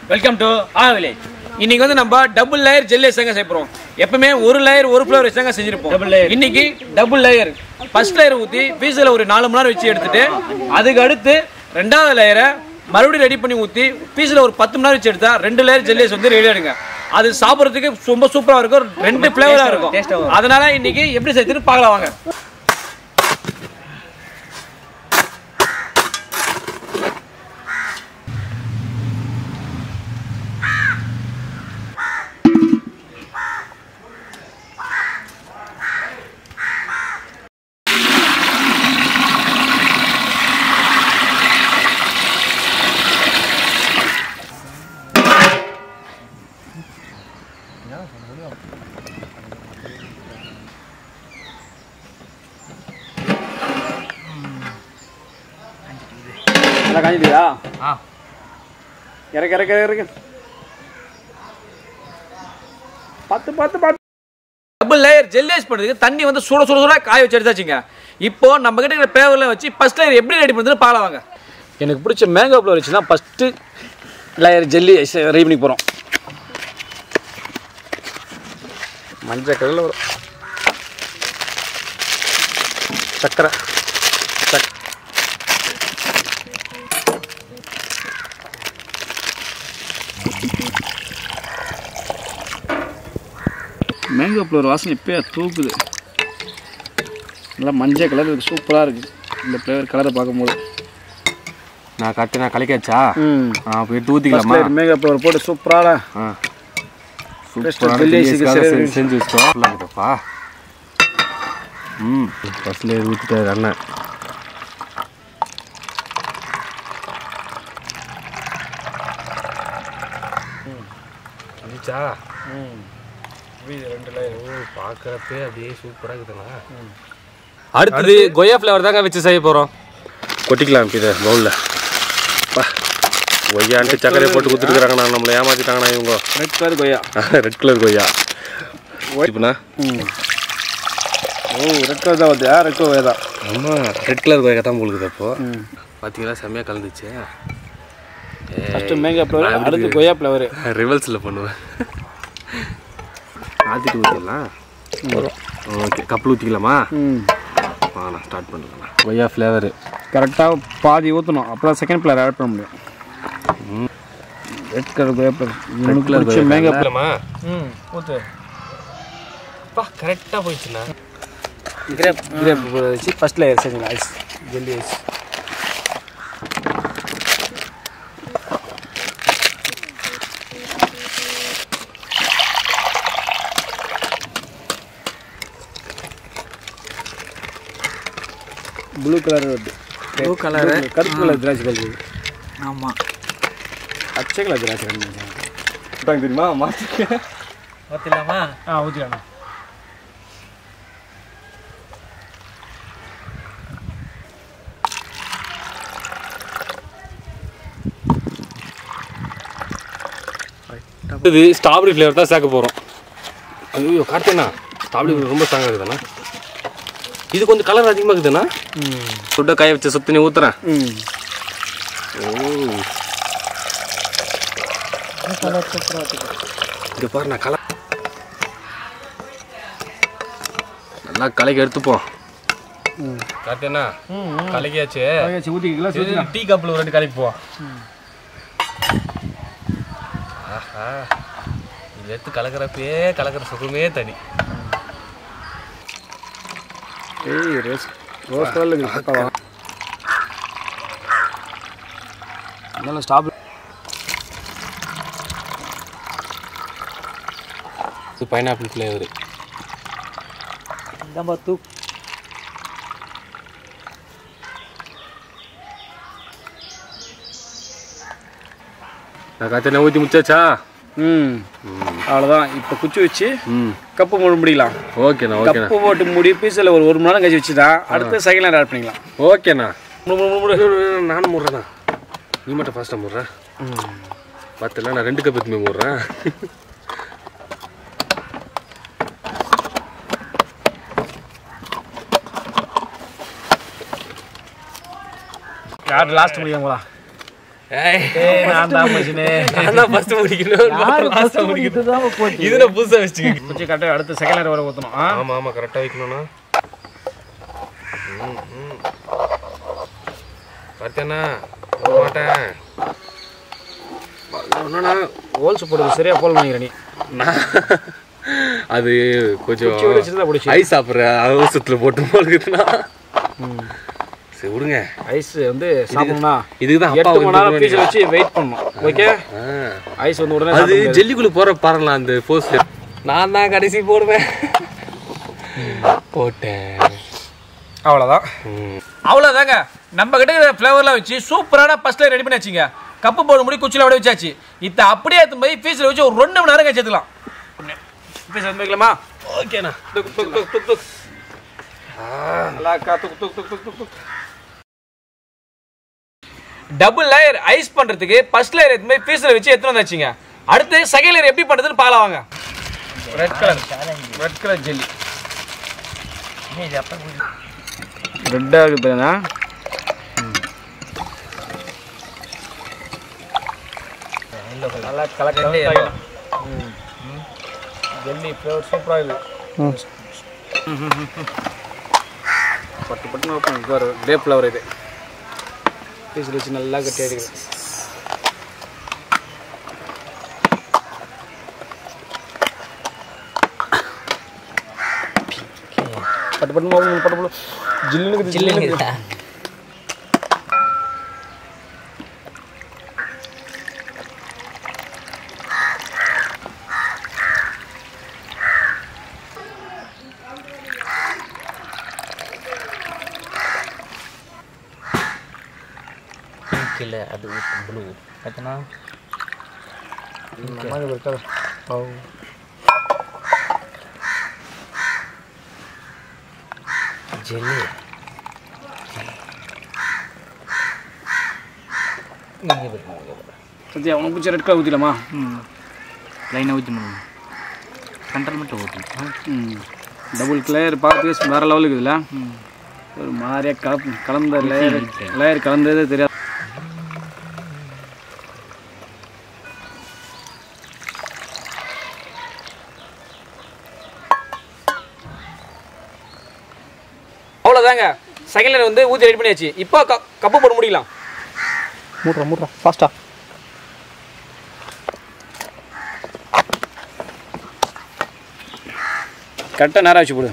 Welcome to ah village இன்னைக்கு வந்து நம்ம டபுள் லேயர் ஜெல்லி தாங்க செய்ய போறோம் எப்பவுமே ஒரு லேயர் ஒரு ஃப்ளவர் வச்சு தாங்க செஞ்சிருப்போம் டபுள் லேயர் இன்னைக்கு டபுள் லேயர் ஃபர்ஸ்ட் லேயர் ஊற்றி பீஸில் ஒரு நாலு மணி நேரம் வச்சு எடுத்துட்டு அதுக்கு அடுத்து ரெண்டாவது லேயரை மறுபடியும் ரெடி பண்ணி ஊற்றி பீஸில் ஒரு பத்து மணி நேரம் வச்சு எடுத்தா ரெண்டு லேயர் ஜெல்லிஸ் வந்து ரெடி ஆயிடுங்க அது சாப்பிட்றதுக்கு ரொம்ப சூப்பராக இருக்கும் ரெண்டு ஃப்ளேவராக இருக்கும் அதனால இன்னைக்கு எப்படி செய்யுதுன்னு பார்க்கலாம் வாங்க நல்லா காஞ்சிடுதா ஆ இறக்கு இறக்கு இறக்கு பத்து பத்து பத்து டபுள் லேயர் ஜெல்லேஸ் பண்ணுறதுக்கு தண்ணி வந்து சுட சுட சுட காய வச்சு எடுத்தாச்சுங்க இப்போ நம்ம கிட்ட இருக்கிற பேவரில் வச்சு ஃபர்ஸ்ட் லேயர் எப்படி ரெடி பண்ணுறதுன்னு பார்க்கலாம் வாங்க எனக்கு பிடிச்ச மேங்கோ ஃப்ளவர் வச்சு தான் ஃபஸ்ட்டு லேயர் ஜெல்லி ரெடி பண்ணி போகிறோம் மஞ்சள் கலரில் வரும் சக்கரை சக் மேங்கோ ஃப்ளவர் வாசனை இப்போயே தூக்குது நல்லா மஞ்சள் கலர் இருக்கு சூப்பராக இருக்குது இந்த ஃப்ளேவர் கலரை பார்க்கும்போது நான் கட்டு நான் கலக்காச்சா ம் ஆ போய் எடுத்து ஊற்றிக்கலாமா மேங்கோ ஃப்ளவர் போட்டு சூப்பரான ஆ Best சூப்பரான jelly jellies இருக்கு, காக சரி, செஞ்சு செஞ்சு வச்சிட்டோம் நல்லா இருக்குப்பா ம் ஃபஸ்ட்ல ஊற்றிட்டாரு அண்ணன் வந்துச்சா ரெண்டு லேயர் ஓ பார்க்குறப்பே அப்படியே சூப்பராக இருக்குதுண்ணா அடுத்தது கொய்யா ஃப்ளவர் தாங்க வச்சு செய்ய போகிறோம் கொட்டிக்கலாம் இதை பவுலில் பா கொய்யான்ட்டு சர்க்கரை போட்டு கொடுத்துருக்குறாங்கண்ணா நம்மளை ஏமாற்றிட்டாங்கண்ணா இவங்க ரெட் கலர் கொய்யா ரெட் கலர் கொய்யா இப்பண்ணா ம் ஓ ரெட் கலர் தான் வருது ரெட் கலர் கொய்யா தான் ஆமாம் ரெட் கலர் கொய்யா தான் போலுக்குது அப்போ ம் பார்த்தீங்களா செம்மையாக கலந்துச்சு ஃபஸ்ட்டு மேங்கோ ஃப்ளவர் அடுத்து கொய்யா ஃப்ளவர் ரிவல்ஸில் பண்ணுவேன் ஆற்றிட்டு ஊற்றிடலாம் ஓகே கப்பில் ஊற்றிக்கலாமா ம் வாங்க ஸ்டார்ட் பண்ணலாம் கொய்யா ஃப்ளேவரு கரெக்டாக பாதி ஊற்றணும் அப்போ செகண்ட் ஃப்ளவர் ஆட் பண்ண முடியும் ரெட் கலர் கொய்யா ஃப்ளவர் எனக்கு பிடிச்ச மேங்கோ இல்லைம்மா ம் ஊற்று பா கரெக்டாக போயிடுச்சுண்ணா கிரேப் கிரேப் வச்சு ஃபர்ஸ்ட் லேயர் செஞ்சுக்கலாம் ice jelly ice blue colour வருது ப்ளூ கலரு கருப்பு கலர் திராட்சை கலர் ஆமாம் பச்சை கலர் திராட்சை கலர் தெரியுமா மாற்றிக்க பார்த்துலாமா ஆ ஊற்றிக்கலாம் இது ஸ்ட்ராபெரி ஃப்ளேவர் தான் சேர்க்க போகிறோம் ஐயோ கார்த்தேண்ணா ஸ்ட்ராபெரி ஃப்ளேவர் ரொம்ப ஸ்ட்ராங்காக இருக்குதுண்ணா இது கொஞ்சம் கலர் அதிகமாக இருக்குதுண்ணா சுட்ட காய வச்சு சுற்றி நீ ஊற்றுறேன் ம் இங்கே பாரு நான் கலர் நல்லா கலைக்கு எடுத்துப்போம் கார்த்தேண்ணா கலைக்காச்சு ஊற்றிக்கலாம் டீ கப்பில் ஒரு ரெண்டு கலைக்கு போ ஆஹா இது எடுத்து கலக்கிறப்பே கலக்கிற சுகமே தனி ஏய் ரோஸ் ரோஸ் கலரில் இருக்குது நல்லா ஸ்டாப் இது பைனாப்பிள் ஃப்ளேவர் நம்ம தூ நான் கார்த்தேண்ணா ஊற்றி முச்சாச்சா ம் அவ்வளோதான் இப்போ குச்சி வச்சு ம் கப்பு மூடி முடிக்கலாம் ஓகேண்ணா ஓகேண்ணா கப்பு போட்டு மூடி பீஸில் ஒரு ஒரு மணி நேரம் கழிச்சு வச்சுட்டா அடுத்து செகண்ட் லேயர் ஆட் பண்ணிக்கலாம் ஓகேண்ணா முடு, முடு, முடு, முடு. நானும் முடுறேண்ணா நீ மட்டும் ஃபாஸ்ட்டாக முடுறேன் பார்த்துல நான் ரெண்டு கப் எடுத்துமே முடுறேன் யார் லாஸ்ட் முடியுங்களா ஏய் நான் தான் மச்சினே நான் தான் ஃபர்ஸ்ட் முடிக்கணும் லாஸ்ட் முடிக்கணும் இது நான் புதுசா வச்சுக்க கொஞ்சம் கரெக்டாக அடுத்து செகண்ட் லேயர் வர ஊற்றணும் ஆ ஆமா ஆமா கரெக்டா வைக்கணும்னா ம், ம். பார்த்தேனா போட மாட்டேன் ஒன்றுனா ஹோல்ஸ் போடுறது சரியா போல் நினைக்கிறேன் நீ நான் அது கொஞ்சம் குச்சி விட சின்னதா பிடிச்சி ஐஸ் சாப்பிட்ற அவசரத்துல போட்டு போடுறதுன்னா சரி விடுங்க ஐஸ் வந்து சாப்பிடணும்னா இதுக்கு தான் அப்பா எட்டு மணி நேரம் வந்து பீஸ் வச்சு வெயிட் பண்ணணும் ஓகே ஆ. ஐஸ் வந்து உடனே அது சாப்பிட முடியாது. ஜெல்லிக்குள்ள போற பாருங்களா அந்த போஸ் நான் தான் கடைசி போடுவேன் போட்டேன் அவ்வளோதான் ம். அவ்வளோதாங்க நம்ம கிட்ட இருக்கிற ஃப்ளேவர்லாம் வச்சு சூப்பரான ஃபர்ஸ்ட்ல ரெடி பண்ணி வச்சுங்க கப்பு போட முடி குச்சியில் விட வச்சாச்சு இத்த அப்படியே எடுத்து போய் ஃபீஸில் வச்சு ஒரு ரெண்டு மணி நேரம் கழிச்சு எடுத்துக்கலாம் ஃபீஸ் எடுத்து வைக்கலாமா ஓகேண்ணா துக் துக் துக் துக் துக் நல்லா இருக்கா துக் துக் துக் துக் துக் துக் டபுள் லேயர் ஐஸ் பண்றதுக்கு ஃபர்ஸ்ட் லேயர் எடுத்து போய் ஃபீஸில் வச்சு எடுத்துட்டு வந்தாச்சுங்க அடுத்து செகண்ட் லேயர் எப்படி பண்றதுன்னு பார்க்கலாம் வாங்க red colour red colour jelly ரெட்டாக இருக்குதுண்ணா நல்லா கலர் ஜெல்லி ஃப்ளேவர் சூப்பராக இருக்குது பட்டு பட்டுன்னு ஓப்பன் இது கிரேப் ஃப்ளவர் இது பீஸில் வச்சு நல்லா கட்டி அடிக்குது பட்டு பட்டு ஓப்பன் பட்டு பட்டு ஜில்லுன்னு ஜில்லுன்னு இல்லை அது ப்ளூ பார்த்தனா ஜெல்லி சத்யா உனக்கு பிடிச்ச ரெட் கலர் ஊற்றிடலாமா ம் லைனாக ஊற்றணும் கண்ட்ரோல் மட்டும் ஊற்றணும் ம் டபுள் லேயர் பார்த்து வேறு லெவலுக்கு இருக்குதுல்ல ஒரு மாதிரியாக கலப்பு கலந்த லேயர் லேயர் கலந்ததே தெரியாது அவ்வளோதாங்க செகண்ட் லேயர் வந்து ஊற்றி ரெடி பண்ணியாச்சு இப்போ க- கப்பு போட்டு முடிக்கலாம் மூட்றா மூட்றா ஃபாஸ்ட்டா கரெக்டாக நேரம் வச்சு போடு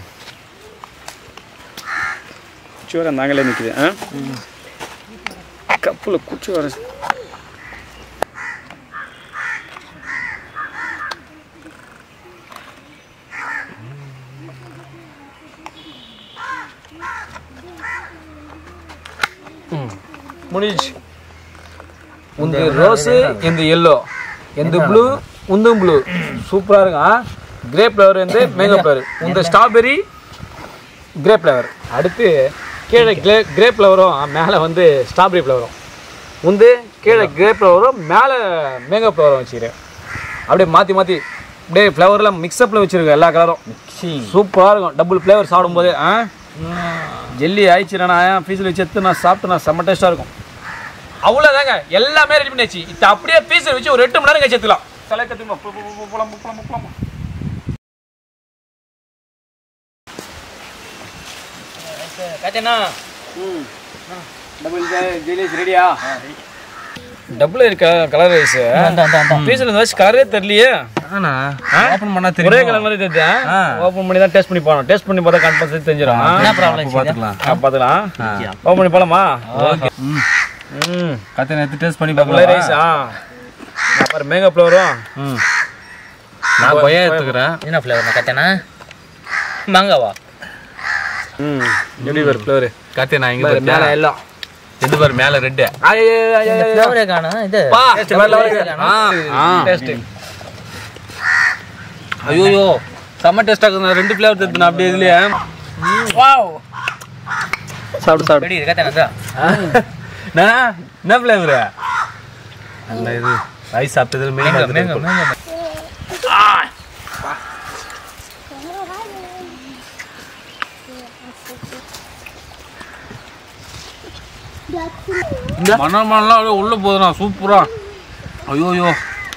குச்சி வர நாங்களே நிற்குது ஆ கப்பில் குச்சி வர முடிஞ்சு உந்து ரோஸு இந்த எல்லோ இந்த ப்ளூ உந்தும் ப்ளூ சூப்பராக இருக்கும் கிரேப் ஃப்ளவர் வந்து மேங்கோ ஃப்ளவர் உந்த ஸ்ட்ராபெரி கிரேப் ஃப்ளவர் அடுத்து கீழே கிரே கிரேப் ஃப்ளவரும் மேலே வந்து ஸ்ட்ராபெரி ஃப்ளவரும் உந்து கீழே கிரேப் ஃப்ளவரும் மேலே மேங்கோ ஃப்ளவரும் வச்சுக்கிறேன் அப்படியே மாற்றி மாற்றி அப்படியே ஃப்ளவர்லாம் மிக்ஸ்அப்பில் வச்சுருக்கேன் எல்லா கலரும் சூப்பராக இருக்கும் டபுள் ஃப்ளேவர் சாப்பிடும்போது ஆ ஜெல்லி ஆயிடுச்சுனா ஃபீஸில் வச்சு எடுத்து நான் சாப்பிட்டு நான் செம்ம டேஸ்ட்டாக இருக்கும் அவ்வளோதாங்க எல்லாமே ரெடி பண்ணியாச்சு இப்போ அப்படியே பீஸை வச்சு ஒரு எட்டு மணி நேரம் கழிச்சு எடுத்துக்கலாம் தலை கற்றுமா போலாம் போலாம் போலாம் காத்தனா டபுள் ஜெலிஸ் ரெடியா டபுள் இருக்க கலர் ரைஸ் அந்த அந்த அந்த பீஸில் இந்த கலரே தெரியலையே ஆனா ஓப்பன் பண்ணா ஒரே கலர் மாதிரி தெரியுது ஓப்பன் பண்ணி தான் டேஸ்ட் பண்ணி போகணும் டேஸ்ட் பண்ணி பார்த்தா கம்பல்சரி தெரிஞ்சிடும் என்ன ப்ராப்ளம் பார்த்துக்கலாம் பார்த்துக்கலாம் ஓப்பன் பண்ணி போகலாமா ம் கத்தை எடுத்து டேஸ்ட் பண்ணி கலர் ரைஸ் ஆ அப்புறம் மேங்கோ ஃப்ளவரும் நான் கொய்யா எடுத்துக்கிறேன் என்ன ஃப்ளேவர் காத்தனா மாங்காவா ம் எப்படி ஒரு ஃப்ளவர் கத்தை நான் இங்க மேலே பாத்தியா? எல்லாம் எது பாரு மேல ரெட்டு ஃப்ளேவரே காணோம் இது பா Taste வேற level taste இருக்கு. காணோம். ஆ டேஸ்ட் ஐயோ செம்ம டேஸ்டா இருக்குது ரெண்டு ஃப்ளேவர் எடுத்து நான் அப்படியே இதுலயே வாவ் சாப்பிடு சாப்பிடு எப்படி இருக்கு காத்தனா நான் என்ன ஃப்ளேவர் நல்ல இது ரைஸ் சாப்பிட்டதுல மேங்கோ மேங்கோ மேங்கோ மேங்கோ மணமெல்லாம் அப்படியே உள்ள போகுதுண்ணா சூப்பரா ஐயோ ஐயோ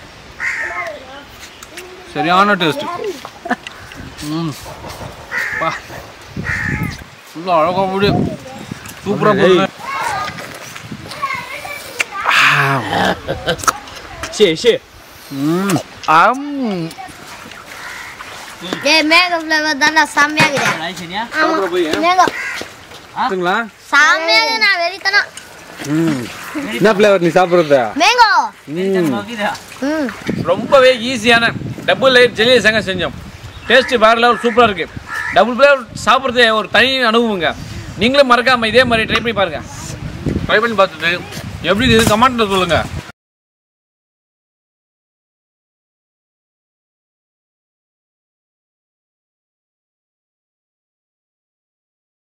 சரியான டேஸ்ட் ம் பா ஃபுல்லாக அழகாக முடியும் சூப்பராக போகுது சரி சரி ம் ஆம் ஏய் மேக ஃப்ளேவர் தான்டா செம்மையா இருக்குது ஆமா மேக பாத்துங்களா செம்மையாக நான் வெறித்தனம் என்ன ஃப்ளேவர் நீ சாப்பிட்றதா மேங்கோ ம் ரொம்பவே ஈஸியான டபுள் லைட் ஜெல்லி சங்க செஞ்சோம் டேஸ்ட் வேற லெவல் சூப்பராக இருக்கு டபுள் ஃப்ளேவர் சாப்பிட்றதே ஒரு தனி அனுபவங்க நீங்களும் மறக்காம இதே மாதிரி ட்ரை பண்ணி பாருங்க ட்ரை பண்ணி பார்த்துட்டு எப்படி இது கமெண்ட்ல சொல்லுங்க